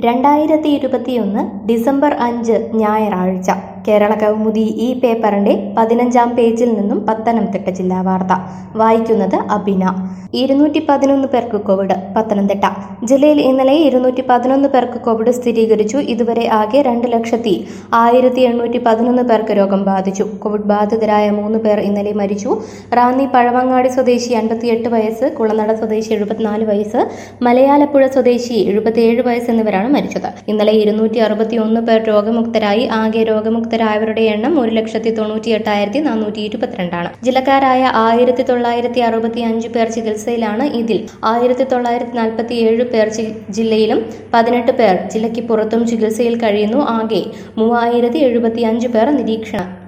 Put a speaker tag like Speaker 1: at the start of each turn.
Speaker 1: രണ്ടായിരത്തി ഇരുപത്തിയൊന്ന് ഡിസംബർ അഞ്ച് ഞായറാഴ്ച കേരള കൗമുദി ഈ പേപ്പറിന്റെ പതിനഞ്ചാം പേജിൽ നിന്നും പത്തനംതിട്ട ജില്ലാ വാർത്ത വായിക്കുന്നത് അബിന ഇരുന്നൂറ്റി പതിനൊന്ന് പേർക്ക് കോവിഡ് പത്തനംതിട്ട ജില്ലയിൽ ഇന്നലെ ഇരുന്നൂറ്റി പതിനൊന്ന് പേർക്ക് കോവിഡ് സ്ഥിരീകരിച്ചു ഇതുവരെ ആകെ രണ്ട് ലക്ഷത്തി ആയിരത്തി എണ്ണൂറ്റി പതിനൊന്ന് പേർക്ക് രോഗം ബാധിച്ചു കോവിഡ് ബാധിതരായ മൂന്ന് പേർ ഇന്നലെ മരിച്ചു റാന്നി പഴവങ്ങാടി സ്വദേശി അൻപത്തിയെട്ട് വയസ്സ് കുളനട സ്വദേശി എഴുപത്തിനാല് വയസ്സ് മലയാലപ്പുഴ സ്വദേശി എഴുപത്തിയേഴ് വയസ്സ് എന്നിവരാണ് മരിച്ചത് ഇന്നലെ ഇരുന്നൂറ്റി അറുപത്തി ഒന്ന് പേർ രോഗമുക്തരായി ആകെ രോഗമുക്തരായവരുടെ എണ്ണം ഒരു ലക്ഷത്തി തൊണ്ണൂറ്റി എട്ടായിരത്തി നാനൂറ്റി ഇരുപത്തിരണ്ടാണ് ജില്ലക്കാരായ ആയിരത്തി തൊള്ളായിരത്തി അറുപത്തി അഞ്ച് പേർ ചികിത്സയിലാണ് ഇതിൽ ആയിരത്തി തൊള്ളായിരത്തി നാൽപ്പത്തി ഏഴ് പേർ ചി- ജില്ലയിലും പതിനെട്ട് പേർ ജില്ലയ്ക്ക് പുറത്തും ചികിത്സയിൽ കഴിയുന്നു ആകെ മൂവായിരത്തി എഴുപത്തി അഞ്ച് പേർ നിരീക്ഷണ